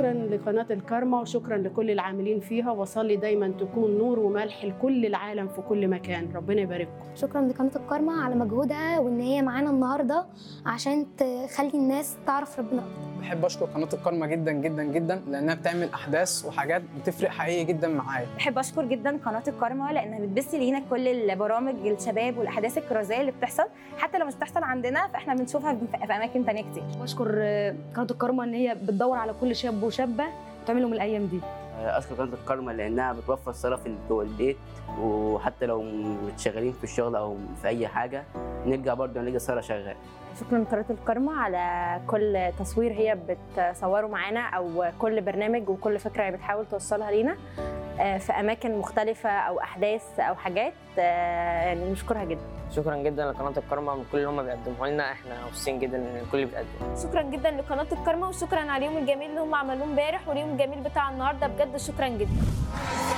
شكرا لقناة الكارما وشكرا لكل العاملين فيها وصلي دايما تكون نور وملح لكل العالم في كل مكان ربنا يبارككم شكرا لقناة الكارما على مجهودها وإن هي معانا النهاردة عشان تخلي الناس تعرف ربنا أكتر. بحب اشكر قناه الكارما جدا جدا جدا لانها بتعمل احداث وحاجات بتفرق حقيقي جدا معايا بحب اشكر جدا قناه الكارما لانها بتبث لينا كل البرامج الشباب والاحداث الكرازيه اللي بتحصل حتى لو مش بتحصل عندنا فاحنا بنشوفها في في اماكن تانية كتير بشكر قناه الكارما ان هي بتدور على كل شاب وشابه تعملهم الايام دي اشكر قناه الكارما لانها بتوفر صرف جوه البيت وحتى لو متشغلين في الشغل او في اي حاجه نرجع برضه نلاقي ساره شغال شكرا لقناه الكارما على كل تصوير هي بتصوره معانا او كل برنامج وكل فكره هي بتحاول توصلها لينا آه، في اماكن مختلفه او احداث او حاجات آه، يعني نشكرها جدا شكرا جدا لقناه الكرمه من كل اللي هم بيقدموه لنا احنا مبسوطين جدا ان الكل اللي بيقدم شكرا جدا لقناه الكرمه وشكرا على اليوم الجميل اللي هم عملوه امبارح واليوم الجميل بتاع النهارده بجد شكرا جدا